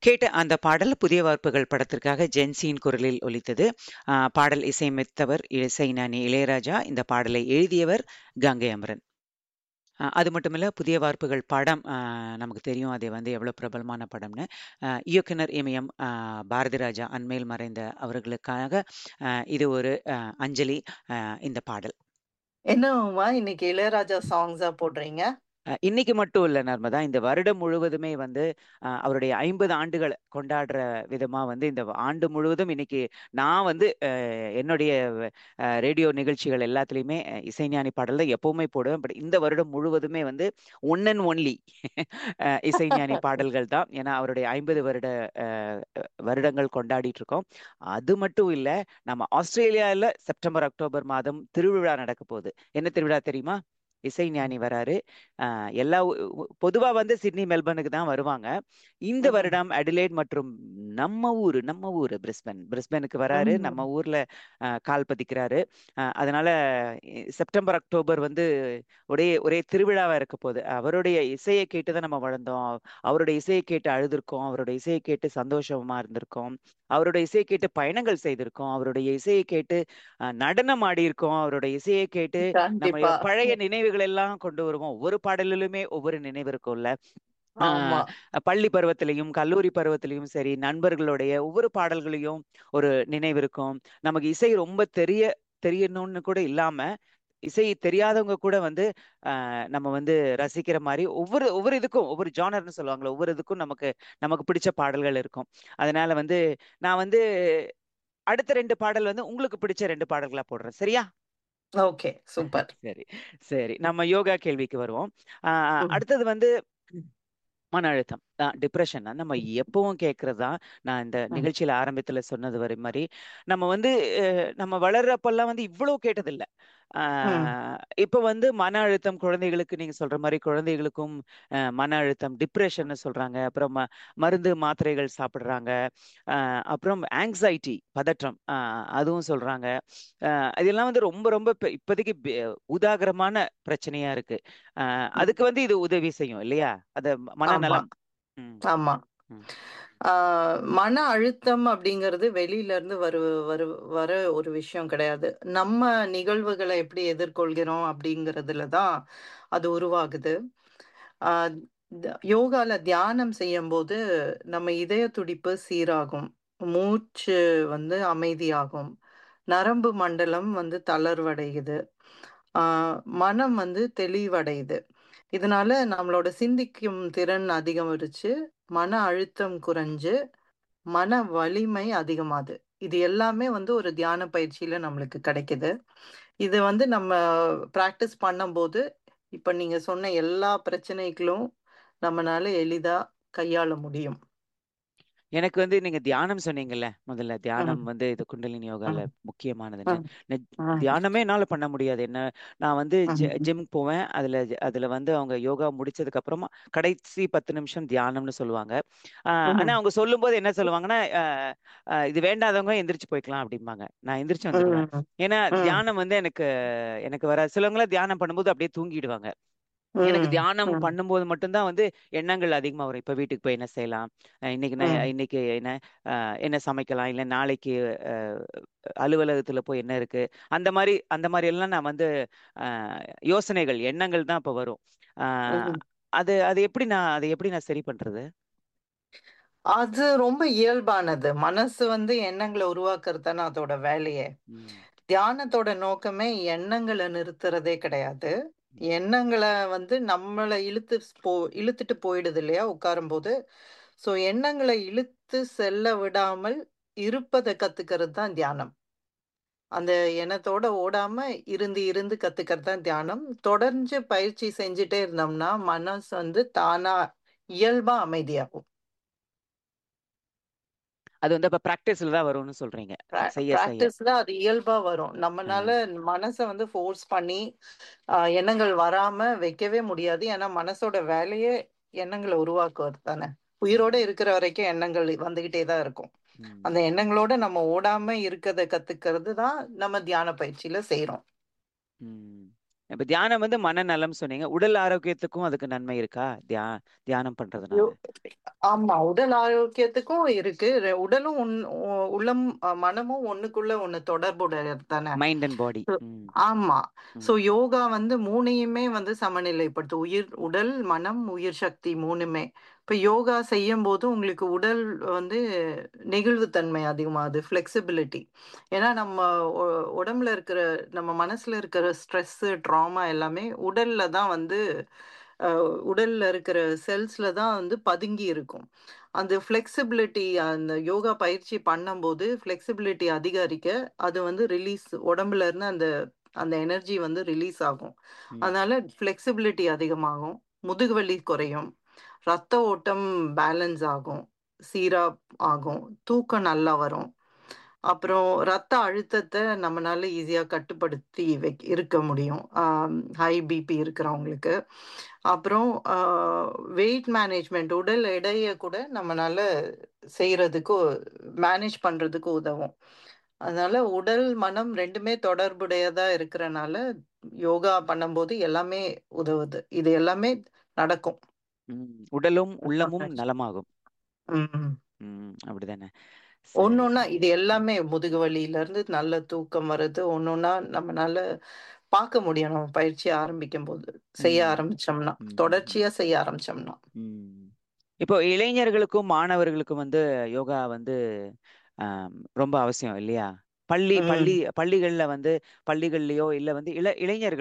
கேட்ட அந்த பாடல் புதிய வார்ப்புகள் படத்திற்காக ஜென்சியின் குரலில் ஒலித்தது ஆ, பாடல் இசையமைத்தவர் இசைஞானி இளையராஜா இந்த பாடலை எழுதியவர் கங்கை அமரன் ஆ, அது மட்டும் இல்ல புதிய வார்ப்புகள் படம் ஆ, நமக்கு தெரியும் அது வந்து எவ்வளவு பிரபலமான படம்னு ஆ, இயக்குனர் இமயம் ஆ, பாரதி ராஜா அண்மையில் மறைந்த அவர்களுக்காக ஆ, இது ஒரு ஆ, அஞ்சலி ஆ, இந்த பாடல் என்னம்மா இன்னைக்கு இளையராஜா சாங்ஸா போடுறீங்க அ, இன்னைக்கு மட்டும் இல்ல நர்மதா. இந்த வருடம் முழுவதுமே வந்து அ, அவருடைய 50 ஆண்டுகள கொண்டாடுற விதமா வந்து இந்த ஆண்டு முழுவதும் இன்னைக்கு நான் வந்து அ, என்னுடைய அ, ரேடியோ நிகழ்ச்சிகள் எல்லாத்துலயுமே அ, இசைஞானி பாடல் தான் எப்பவுமே போடுவேன். பட் இந்த வருடம் முழுவதுமே வந்து ஒன் அண்ட் ஒன்லி இசைஞானி பாடல்கள் தான். ஏன்னா அவருடைய 50 வருட அ, வருடங்கள் கொண்டாடிட்டு இருக்கோம். அது மட்டும் இல்ல, நம்ம ஆஸ்திரேலியால செப்டம்பர், அக்டோபர் மாதம் திருவிழா நடக்க போகுது. என்ன திருவிழா தெரியுமா? இசைஞானி வராரு. அ, எல்லா ஊ ஊ பொதுவா வந்து சிட்னி, மெல்பர்னுக்கு தான் வருவாங்க. இந்த ம், வருடம் அடிலைட் மற்றும் நம்ம ஊரு நம்ம ஊரு பிரிஸ்பன். பிரிஸ்பனுக்கு வராரு. ம், நம்ம ஊர்ல அ, கால் பதிக்கிறாரு. அ, அதனால இ- செப்டம்பர், அக்டோபர் வந்து ஒரே ஒரே திருவிழாவா இருக்க போகுது. அவருடைய இசையை கேட்டு தான் நம்ம வளர்ந்தோம். அவருடைய இசையை கேட்டு அழுதுருக்கோம். அவருடைய இசையை கேட்டு சந்தோஷமா இருந்திருக்கோம். அவருடைய இசையை கேட்டு பயணங்கள் செய்திருக்கோம். அவருடைய இசையை கேட்டு அ, நடனம் ஆடியிருக்கோம். அவருடைய இசையை கேட்டு நம்முடைய கண்டிப்பா பழைய நினைவுகள் எல்லாம் கொண்டு வருவோம். ஒவ்வொரு பாடலிலுமே ஒவ்வொரு நினைவு இருக்கும்ல. ஆமா ஆஹ் பள்ளி பருவத்திலையும் கல்லூரி பருவத்திலையும் சரி நண்பர்களுடைய ஒவ்வொரு பாடல்களையும் ஒரு நினைவு இருக்கும் நமக்கு இசை ரொம்ப தெரிய தெரியணும்னு கூட இல்லாம இசை தெரியாதவங்க கூட வந்து ஆஹ் நம்ம வந்து ரசிக்கிற மாதிரி ஒவ்வொரு ஒவ்வொரு இதுக்கும் ஒவ்வொரு ஜானர்னு சொல்லுவாங்களே ஒவ்வொரு இதுக்கும் நமக்கு நமக்கு பிடிச்ச பாடல்கள் இருக்கும் அதனால வந்து நான் வந்து அடுத்த ரெண்டு பாடல் வந்து உங்களுக்கு பிடிச்ச ரெண்டு பாடல்களா போடுறேன் சரியா ஓகே சூப்பர் சரி சரி நம்ம யோகா கேள்விக்கு வருவோம் ஆஹ் ம், அடுத்தது வந்து மன அழுத்தம் டிப்ரெஷன் நம்ம எப்பவும் கேட்கறது தான் நான் இந்த ம், நிகழ்ச்சியில ஆரம்பத்துல சொன்னது வரை மாதிரி நம்ம வந்து அஹ், நம்ம வளர்றப்பெல்லாம் வந்து இவ்வளவு கேட்டதில்ல ம், ஆஹ், இப்ப வந்து மன அழுத்தம் குழந்தைகளுக்கு நீங்க சொல்ற மாதிரி குழந்தைகளுக்கும் அஹ், மன அழுத்தம் டிப்ரெஷன் சொல்றாங்க அப்புறம் ம- மருந்து மாத்திரைகள் சாப்பிடுறாங்க ஆஹ், அப்புறம் ஆங்ஸைட்டி பதற்றம் ஆஹ், அதுவும் சொல்றாங்க ஆஹ், இதெல்லாம் வந்து ரொம்ப ரொம்ப இப்ப- இப்போதைக்கு பி- உதாகரமான பிரச்சனையா இருக்கு ஆஹ், ம். அதுக்கு வந்து இது உதவி செய்யும் இல்லையா அது ஆமா மனநலம் ம், ஆமா ம், ஆஹ் மன அழுத்தம் அப்படிங்கிறது வெளியில இருந்து வரு வரு வர ஒரு விஷயம் கிடையாது நம்ம நிகழ்வுகளை எப்படி எதிர்கொள்கிறோம் அப்படிங்கிறதுல தான் அது உருவாகுது ஆஹ் த- யோகால தியானம் செய்யும்போது நம்ம இதய துடிப்பு சீராகும் மூச்சு வந்து அமைதியாகும் நரம்பு மண்டலம் வந்து தளர்வடையுது ஆஹ் மனம் வந்து தெளிவடையுது இதனால நம்மளோட சிந்திக்கும் திறன் அதிகரிச்சு மன அழுத்தம் குறைஞ்சு மன வலிமை அதிகமாகுது இது எல்லாமே வந்து ஒரு தியான பயிற்சியில நம்மளுக்கு கிடைக்குது இது வந்து நம்ம ப்ராக்டிஸ் பண்ணும்போது இப்ப நீங்க சொன்ன எல்லா பிரச்சனைகளும் நம்மனால எளிதா கையாள முடியும் எனக்கு வந்து நீங்க தியானம் சொன்னீங்கல்ல முதல்ல ம், தியானம் வந்து இது குண்டலினி யோகால ம், முக்கியமானதுன்னு ம், நெ- ம், தியானமே என்னால பண்ண முடியாது என்ன நான் வந்து ம், ஜிம் போவேன் அதுல அதுல வந்து அவங்க யோகா முடிச்சதுக்கு அப்புறமா கடைசி பத்து நிமிஷம் தியானம்னு சொல்லுவாங்க ஆஹ் ஆனா ம், அவங்க சொல்லும்போது என்ன சொல்லுவாங்கன்னா ஆஹ் ஆஹ் இது வேண்டாதவங்க எந்திரிச்சு போய்க்கலாம் அப்படிம்பாங்க நான் எந்திரிச்சு வந்துடுவேன் ம், ஏன்னா ம், தியானம் வந்து எனக்கு எனக்கு வர சிலவங்களாம் தியானம் பண்ணும்போது அப்படியே தூங்கிடுவாங்க எனக்கு ம், தியானம் ம், பண்ணும்போது மட்டும்தான் வந்து எண்ணங்கள் அதிகமா வரும் இப்ப வீட்டுக்கு போய் என்ன செய்யலாம் அஹ் இன்னைக்கு நான் ம், இன்னைக்கு என்ன அஹ் என்ன சமைக்கலாம் இல்ல நாளைக்கு அஹ், அலுவலகத்துல போய் என்ன இருக்கு அந்த மாதிரி அந்த மாதிரி எல்லாம் நான் வந்து அஹ், யோசனைகள் எண்ணங்கள் தான் இப்ப வரும் அஹ், ம். அது அது எப்படி நான் அதை எப்படி நான் சரி பண்றது அது ரொம்ப இயல்பானது மனசு வந்து எண்ணங்களை உருவாக்குறது தானே அதோட வேலையே ம், தியானத்தோட நோக்கமே எண்ணங்களை நிறுத்துறதே கிடையாது ம், எண்ணங்களை வந்து நம்மளை இழுத்து போ இழுத்துட்டு போயிடுது இல்லையா உட்காரும்போது ஸோ எண்ணங்களை இழுத்து செல்ல விடாமல் இருப்பதை கத்துக்கிறது தான் தியானம் அந்த எண்ணத்தோட ஓடாம இருந்து இருந்து கத்துக்கிறது தான் தியானம் தொடர்ந்து பயிற்சி செஞ்சுட்டே இருந்தோம்னா மனசு வந்து தானா இயல்பா அமைதியாகும் அது வந்து அப்ப பிராக்டிஸ்ல தான் வரும்னு சொல்றீங்க செய்ய செய்ய ப்ராக்டிஸ்ல அது இயல்பா வரும் நம்மனால மனசை வந்து ஃபோர்ஸ் பண்ணி ஆஹ், எண்ணங்கள் வராம வைக்கவே முடியாது ஏன்னா மனசோட வேலையே எண்ணங்களை உருவாக்குவது தானே உயிரோட இருக்கிற வரைக்கும் எண்ணங்கள் வந்துகிட்டே தான் இருக்கும் ம், அந்த எண்ணங்களோட நம்ம ஓடாம இருக்கிறத கத்துக்கிறது தான் நம்ம தியான பயிற்சியில செய்றோம் ம். இப்ப தியானம் வந்து மனநலம் சொன்னீங்க உடல் ஆரோக்கியத்துக்கும் அதுக்கு நன்மை இருக்கா தியா தியானம் பண்றதுனால யோ- ஆமா உடல் ஆரோக்கியத்துக்கும் இருக்கு ரெ- உடலும் உன்- உ- உள்ளம் அஹ், மனமும் ஒண்ணுக்குள்ள ஒண்ணு தொடர்புடையது தானே மைண்ட் அண்ட் பாடி So, ஆமா சோ யோகா வந்து மூணையுமே வந்து சமநிலைப்படுத்து உயிர் உடல் மனம் உயிர் சக்தி மூணுமே இப்ப யோகா செய்யும் போது உங்களுக்கு உடல் வந்து நெகிழ்வுத்தன்மை அதிகமாகுது ஃப்ளெக்சிபிலிட்டி ஏன்னா நம்ம உ- உடம்புல இருக்கிற நம்ம மனசுல இருக்கிற ஸ்ட்ரெஸ் ட்ராமா எல்லாமே உடல்ல தான் வந்து அஹ், உடல்ல இருக்கிற செல்ஸ்ல தான் வந்து பதுங்கி இருக்கும் அந்த ஃப்ளெக்சிபிலிட்டி அந்த யோகா பயிற்சி பண்ணும்போது ஃப்ளெக்சிபிலிட்டி அதிகரிக்க அது வந்து ரிலீஸ் உடம்புல இருந்து அந்த அந்த எனர்ஜி வந்து ரிலீஸ் ஆகும் ம். அதனால ஃப்ளெக்சிபிலிட்டி அதிகமாகும் முதுகுவலி குறையும் ரத்த ஓட்டம் பேலன்ஸ் ஆகும் சீரா ஆகும் தூக்கம் நல்லா வரும் அப்புறம் ரத்த அழுத்தத்தை நம்மளால ஈஸியாக கட்டுப்படுத்தி வை இருக்க முடியும் ஹை பிபி இருக்கிறவங்களுக்கு அப்புறம் வெயிட் மேனேஜ்மெண்ட் உடல் எடையை கூட நம்மளால செய்யறதுக்கு மேனேஜ் பண்றதுக்கு உதவும் அதனால உடல் மனம் ரெண்டுமே தொடர்புடையதா இருக்கிறனால யோகா பண்ணும்போது எல்லாமே உதவுது இது எல்லாமே நடக்கும் ம். உடலும் உள்ளமும் நலமாகும் ம். ம், அப்படிதானே சரி ஒன்னொன்னா இது எல்லாமே முதுகு வலியில இருந்து நல்ல தூக்கம் வர்றது ஒன்னொன்னா நம்மனால பார்க்க முடியும் நம்ம பயிற்சி ஆரம்பிக்கும் போது செய்ய ம். ஆரம்பிச்சோம்னா ம். தொடர்ச்சியா செய்ய ஆரம்பிச்சோம்னா ம். இப்போ இளைஞர்களுக்கும் மாணவர்களுக்கும் வந்து யோகா வந்து ஆம், ரொம்ப அவசியம் இல்லையா பள்ளி ம் பள்ளி பள்ளிகள்ல வந்து பள்ளிகள்லயோ இல்ல வந்து இள இளைஞர்கள்